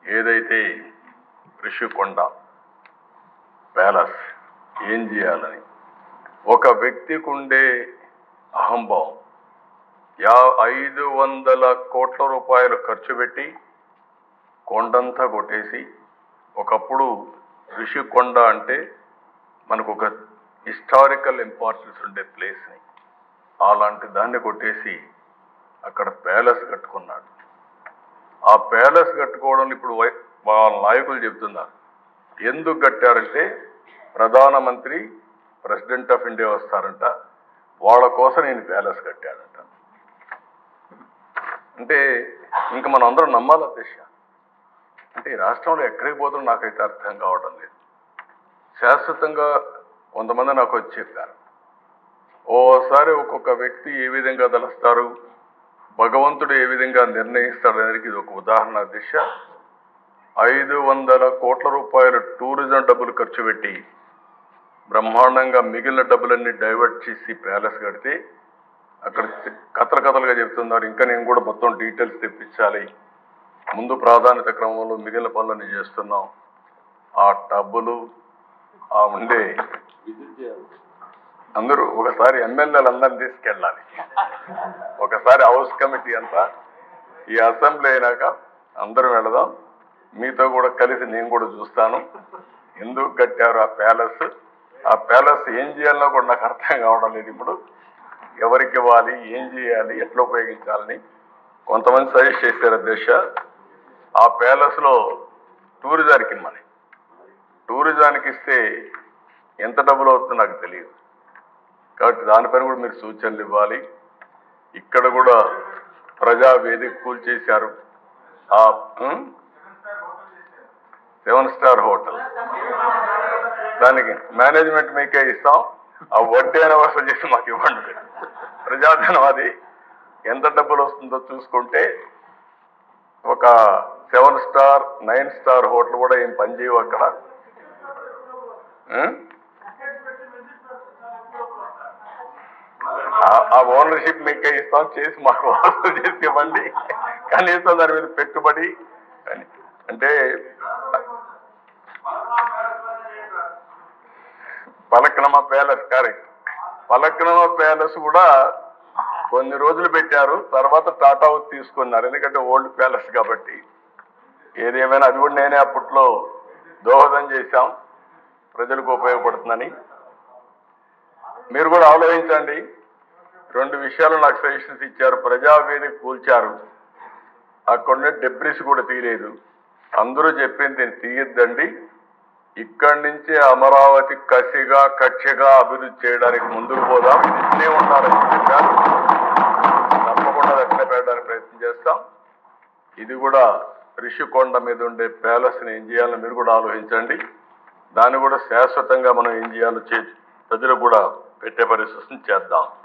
ఏదైతే ఋషికొండ ప్యాలెస్ ఏం చేయాలని ఒక వ్యక్తికి ఉండే అహంభావం యా ఐదు వందల కోట్ల రూపాయలు ఖర్చు పెట్టి కొండంతా కొట్టేసి ఒకప్పుడు ఋషికొండ అంటే మనకు ఒక హిస్టారికల్ ఇంపార్టెన్స్ ఉండే ప్లేస్ని అలాంటి దాన్ని కొట్టేసి అక్కడ ప్యాలెస్ కట్టుకున్నాడు ఆ ప్యాలెస్ కట్టుకోవడం ఇప్పుడు వై- వాళ్ళ నాయకులు చెబుతున్నారు ఎందుకు కట్టారంటే ప్రధానమంత్రి ప్రెసిడెంట్ ఆఫ్ ఇండియా వస్తారంట వాళ్ళ కోసం నేను ప్యాలెస్ కట్టాడంట అంటే ఇంకా మనం అందరం నమ్మాలి దిశ అంటే ఈ రాష్ట్రంలో ఎక్కడికి పోతుందో నాకైతే అర్థం కావడం లేదు శాశ్వతంగా కొంతమంది నాకు వచ్చి చెప్పారు ఓసారి ఒక్కొక్క వ్యక్తి ఏ విధంగా తలుస్తారు భగవంతుడు ఏ విధంగా నిర్ణయిస్తాడు అనేది ఇది ఒక ఉదాహరణ దిశ ఐదు వందల కోట్ల రూపాయల టూరిజం డబ్బులు ఖర్చు పెట్టి బ్రహ్మాండంగా మిగిలిన డబ్బులన్నీ డైవర్ట్ చేసి ప్యాలెస్ కడితే అక్కడ కథలు కథలుగా చెప్తున్నారు ఇంకా నేను కూడా మొత్తం డీటెయిల్స్ తెప్పించాలి ముందు ప్రాధాన్యత క్రమంలో మిగిలిన పనులన్నీ చేస్తున్నాం ఆ డబ్బులు ఆ ఉండే అందరూ ఒకసారి ఎమ్మెల్యేలు అందరిని తీసుకెళ్ళాలి ఒకసారి హౌస్ కమిటీ అంతా ఈ అసెంబ్లీ అయినాక అందరం వెళదాం మీతో కూడా కలిసి నేను కూడా చూస్తాను ఎందుకు కట్టారు ఆ ప్యాలెస్ ఆ ప్యాలెస్ ఏం చేయాలనో కూడా నాకు అర్థం కావడం లేదు ఇప్పుడు ఎవరికి ఇవ్వాలి ఏం చేయాలి ఎట్లా ఉపయోగించాలని కొంతమంది సజెస్ట్ చేశారు అధ్యక్ష ఆ ప్యాలెస్ లో టూరిజానికి ఇమ్మని టూరిజానికి ఇస్తే ఎంత డబ్బులు అవుతుందో నాకు తెలియదు కాబట్టి దానిపైన కూడా మీరు సూచనలు ఇవ్వాలి ఇక్కడ కూడా ప్రజా వేదిక కూల్చేశారు ఆ ఉం? సెవెన్ స్టార్ హోటల్ దానికి మేనేజ్మెంట్ మీకే ఇస్తాం ఆ వడ్డీ అయిన వసూలు చేసి మాకు ఇవ్వండి ప్రజాధనం అది ఎంత డబ్బులు వస్తుందో చూసుకుంటే ఒక seven star nine star hotel కూడా ఏం పనిచేయవు అక్కడ ఉం? ఆ- ఆ ఓనర్షిప్ మీకే ఇస్తాం చేసి మాకు వసూలు చేసి ఇవ్వండి కనీసం దాని మీద పెట్టుబడి అని అంటే Falaknuma palace correct Falaknuma palace కూడా కొన్ని రోజులు పెట్టారు తర్వాత టాటా అవుట్ తీసుకున్నారు ఎందుకంటే ఓల్డ్ ప్యాలెస్ కాబట్టి ఏదేమైనా అది కూడా నేనే అప్పట్లో దోహదం చేశాం ప్రజలకు ఉపయోగపడుతుందని మీరు కూడా ఆలోచించండి రెండు విషయాలు నాకు సజెషన్స్ ఇచ్చారు ప్రజావేదిక కూల్చారు అక్కడ డెబ్రిస్ కూడా తీయలేదు అందరూ చెప్పింది నేను తీయద్దండి ఇక్కడి నుంచే అమరావతి కసిగా కక్షగా అభివృద్ధి చేయడానికి ముందుకు పోదాం ఇది ఇట్లే ఉండాలని చెప్పారు తప్పకుండా అది అట్లే పెట్టడానికి ప్రయత్నం చేస్తాం ఇది కూడా రిషికొండ మీద ఉండే ప్యాలెస్ ని ఏం చేయాలని మీరు కూడా ఆలోచించండి దాన్ని కూడా శాశ్వతంగా మనం ఏం చేయాలో చే ప్రజలకు కూడా పెట్టే పరిస్థితిని చేద్దాం